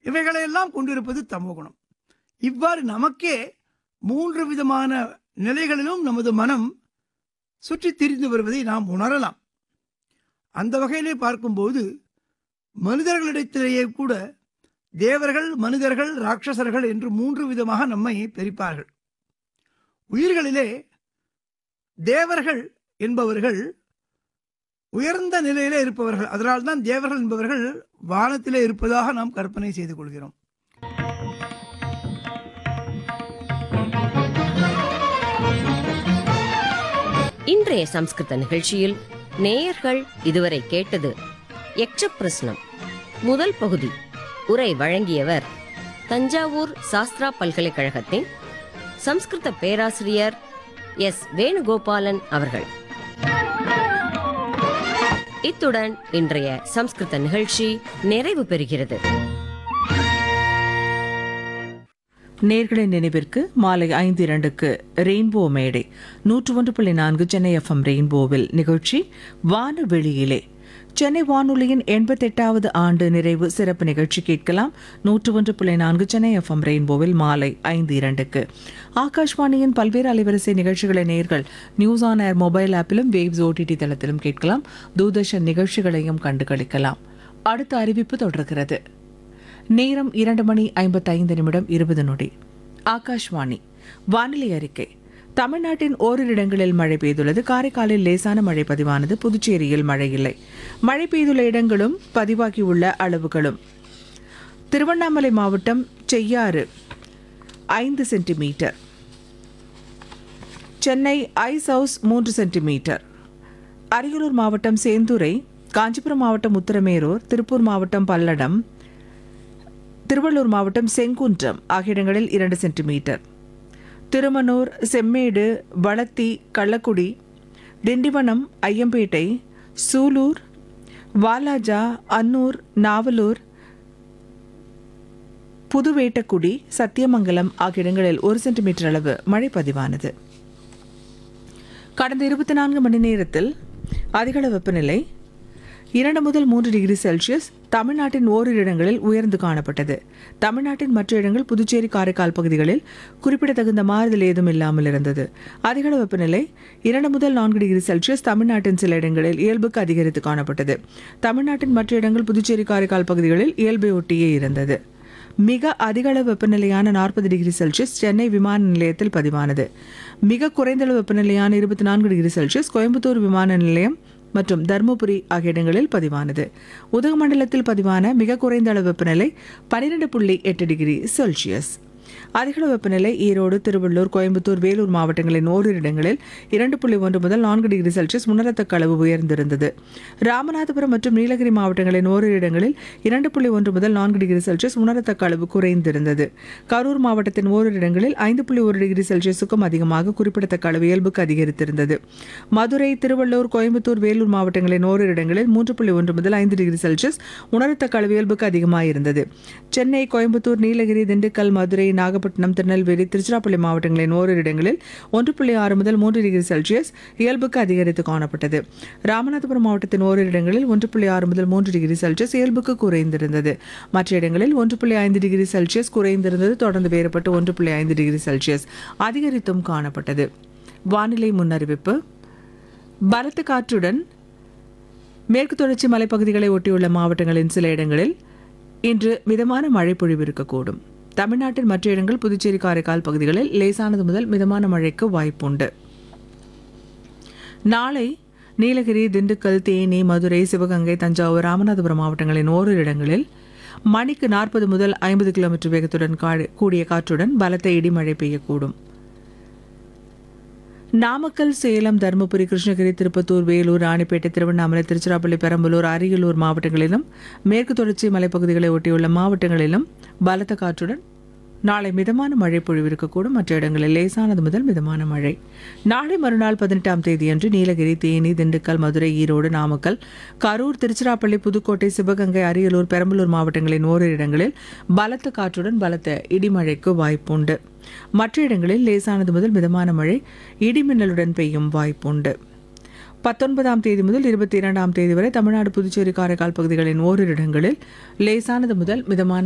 இவைகளையெல்லாம் கொண்டிருப்பது தமோகுணம் இவ்வாறு நமக்கே மூன்று விதமான நிலைகளிலும் நமது மனம் சுற்றித் திரிந்து வருவதை நாம் உணரலாம் அந்த வகையிலே பார்க்கும்போது மனிதர்களிடத்திலேயே கூட தேவர்கள் மனிதர்கள் ராட்சசர்கள் என்று மூன்று விதமாக நம்மை பிரிப்பார்கள் உயிர்களிலே தேவர்கள் என்பவர்கள் உயர்ந்த நிலையிலே இருப்பவர்கள் அதனால்தான் தேவர்கள் என்பவர்கள் வானத்திலே இருப்பதாக நாம் கற்பனை செய்து கொள்கிறோம் இன்றைய சம்ஸ்கிருத நிகழ்ச்சியில் நேயர்கள் இதுவரை கேட்டது யக்ஷ பிரஸ்னம் முதல் பகுதி உரை வழங்கியவர் தஞ்சாவூர் சாஸ்திரா பல்கலைக்கழகத்தின் சம்ஸ்கிருத பேராசிரியர் எஸ் வேணுகோபாலன் அவர்கள் இத்துடன் இன்றைய சம்ஸ்கிருத நிகழ்ச்சி நிறைவு பெறுகிறது நேர்களின் நினைவிற்கு மாலை ஐந்து இரண்டுக்கு ரெயின்போ மேடை நூற்று ஒன்று புள்ளி நான்கு சென்னை எஃப்எம் ரெயின்போவில் நிகழ்ச்சி வானவெளியிலே சென்னை வானொலியின் எண்பத்தெட்டாவது ஆண்டு நிறைவு சிறப்பு நிகழ்ச்சி கேட்கலாம் நூற்று ஒன்று புள்ளி நான்கு சென்னை எஃப்எம் ரெயின்போவில் மாலை ஐந்து இரண்டுக்கு ஆகாஷ்வாணியின் பல்வேறு அலைவரிசை நிகழ்ச்சிகளை நேர்கள் நியூஸ் ஆன் ஏர் மொபைல் ஆப்பிலும் வேவ்ஸ் ஓடிடி தளத்திலும் கேட்கலாம் தூர்தர்ஷன் நிகழ்ச்சிகளையும் கண்டு களிக்கலாம் அடுத்த அறிவிப்பு தொடர்கிறது நேரம் இரண்டு மணி ஐம்பத்தைந்து நிமிடம் இருபது நொடி ஆகாஷ்வாணி வானிலை அறிக்கை தமிழ்நாட்டின் ஓரிரு இடங்களில் மழை பெய்துள்ளது காரைக்காலில் லேசான மழை பதிவானது புதுச்சேரியில் மழை இல்லை மழை பெய்துள்ள இடங்களும் பதிவாகியுள்ள அளவுகளும் திருவண்ணாமலை மாவட்டம் செய்யாறு ஐந்து சென்டிமீட்டர் சென்னை ஐஸ் ஹவுஸ் மூன்று சென்டிமீட்டர் அரியலூர் மாவட்டம் சேந்துரை காஞ்சிபுரம் மாவட்டம் உத்தரமேரூர் திருப்பூர் மாவட்டம் பல்லடம் திருவள்ளூர் மாவட்டம் செங்குன்றம் ஆகிய இடங்களில் இரண்டு சென்டிமீட்டர் திருமனூர் செம்மேடு வளத்தி கள்ளக்குடி திண்டிவனம் ஐயம்பேட்டை சூலூர் வாலாஜா அன்னூர் நாவலூர் புதுவேட்டக்குடி சத்தியமங்கலம் ஆகிய இடங்களில் ஒரு சென்டிமீட்டர் அளவு மழை பதிவானது கடந்த இருபத்தி நான்கு மணி நேரத்தில் அதிகளவு வெப்பநிலை இரண்டு முதல் மூன்று டிகிரி செல்சியஸ் தமிழ்நாட்டின் ஓரிரு இடங்களில் உயர்ந்து காணப்பட்டது தமிழ்நாட்டின் மற்ற இடங்கள் புதுச்சேரி காரைக்கால் பகுதிகளில் குறிப்பிடத்தகுந்த மாறுதல் ஏதும் இல்லாமல் இருந்தது அதிகள வெப்பநிலை இரண்டு முதல் நான்கு டிகிரி செல்சியஸ் தமிழ்நாட்டின் சில இடங்களில் இயல்புக்கு அதிகரித்து காணப்பட்டது தமிழ்நாட்டின் மற்ற இடங்கள் புதுச்சேரி காரைக்கால் பகுதிகளில் இயல்பை ஒட்டியே இருந்தது மிக அதிகளவு வெப்பநிலையான நாற்பது டிகிரி செல்சியஸ் சென்னை விமான நிலையத்தில் பதிவானது மிக குறைந்தளவு வெப்பநிலையான இருபத்தி நான்கு டிகிரி செல்சியஸ் கோயம்புத்தூர் விமான நிலையம் மற்றும் தருமபுரி ஆகிய இடங்களில் பதிவானது உதகமண்டலத்தில் பதிவான மிக குறைந்த அளவு வெப்பநிலை பனிரெண்டு புள்ளி எட்டு டிகிரி செல்சியஸ் அதிகளவு வெப்பநிலை ஈரோடு திருவள்ளூர் கோயம்புத்தூர் வேலூர் மாவட்டங்களின் ஓரிரு இடங்களில் இரண்டு புள்ளி ஒன்று முதல் நான்கு டிகிரி செல்சியஸ் உணரத்தக்க அளவு உயர்ந்திருந்தது ராமநாதபுரம் மற்றும் நீலகிரி மாவட்டங்களின் ஓரிரு இடங்களில் இரண்டு புள்ளி ஒன்று முதல் நான்கு டிகிரி செல்சியஸ் உணரத்தக்க அளவு குறைந்திருந்தது கரூர் மாவட்டத்தின் ஓரிரு இடங்களில் ஐந்து புள்ளி ஒரு டிகிரி செல்சியஸுக்கும் அதிகமாக குறிப்பிடத்தக்க அளவு இயல்புக்கு அதிகரித்திருந்தது மதுரை திருவள்ளூர் கோயம்புத்தூர் வேலூர் மாவட்டங்களின் ஓரிரு இடங்களில் மூன்று புள்ளி ஒன்று முதல் ஐந்து டிகிரி செல்சியஸ் உணரத்தக்க அளவு இயல்புக்கு அதிகமாக இருந்தது சென்னை கோயம்புத்தூர் நீலகிரி திண்டுக்கல் மதுரை நாகப்பட்டினம் திருநெல்வேலி திருச்சிராப்பள்ளி மாவட்டங்களின் ஓரிரு இடங்களில் ஒன்று புள்ளி ஆறு முதல் மூன்று டிகிரி செல்சியஸ் இயல்புக்கு அதிகரித்து காணப்பட்டது ராமநாதபுரம் மாவட்டத்தின் ஓரிரு இடங்களில் ஒன்று புள்ளி ஆறு முதல் மூன்று டிகிரி செல்சியஸ் இயல்புக்கு குறைந்திருந்தது மற்ற இடங்களில் ஒன்று புள்ளி ஐந்து டிகிரி செல்சியஸ் குறைந்திருந்தது தொடர்ந்து வேறுபட்டு ஒன்று புள்ளி ஐந்து டிகிரி செல்சியஸ் அதிகரித்தும் காணப்பட்டது வானிலை முன்னறிவிப்பு பலத்த காற்றுடன் மேற்கு தொடர்ச்சி மலைப்பகுதிகளை ஒட்டியுள்ள மாவட்டங்களின் சில இடங்களில் இன்று மிதமான மழை பொழிவு இருக்கக்கூடும் தமிழ்நாட்டின் மற்ற இடங்கள் புதுச்சேரி காரைக்கால் பகுதிகளில் லேசானது முதல் மிதமான மழைக்கு வாய்ப்புண்டு நாளை நீலகிரி திண்டுக்கல் தேனி மதுரை சிவகங்கை தஞ்சாவூர் ராமநாதபுரம் மாவட்டங்களின் ஓரிரு இடங்களில் மணிக்கு நாற்பது முதல் ஐம்பது கிலோமீட்டர் வேகத்துடன் கா- கூடிய காற்றுடன் பலத்த இடிமழை பெய்யக்கூடும் நாமக்கல் சேலம் தருமபுரி கிருஷ்ணகிரி திருப்பத்தூர் வேலூர் ராணிப்பேட்டை திருவண்ணாமலை திருச்சிராப்பள்ளி பெரம்பலூர் அரியலூர் மாவட்டங்களிலும் மேற்கு தொடர்ச்சி மலைப்பகுதிகளை ஒட்டியுள்ள மாவட்டங்களிலும் பலத்த காற்றுடன் நாளை மிதமான மழை பொழிவு இருக்கக்கூடும் மற்ற இடங்களில் லேசானது முதல் மிதமான மழை நாளை மறுநாள் பதினெட்டாம் தேதியன்று நீலகிரி தேனி திண்டுக்கல் மதுரை ஈரோடு நாமக்கல் கரூர் திருச்சிராப்பள்ளி புதுக்கோட்டை சிவகங்கை அரியலூர் பெரம்பலூர் மாவட்டங்களின் ஓரிரு இடங்களில் பலத்த காற்றுடன் பலத்த இடிமழைக்கு வாய்ப்புண்டு மற்ற இடங்களில் லேசானது முதல் மிதமான மழை இடிமின்னலுடன் பெய்யும் வாய்ப்புண்டு பத்தொன்பதாம் தேதி முதல் இருபத்தி இரண்டாம் தேதி வரை தமிழ்நாடு புதுச்சேரி காரைக்கால் பகுதிகளின் ஓரிரு இடங்களில் லேசானது முதல் மிதமான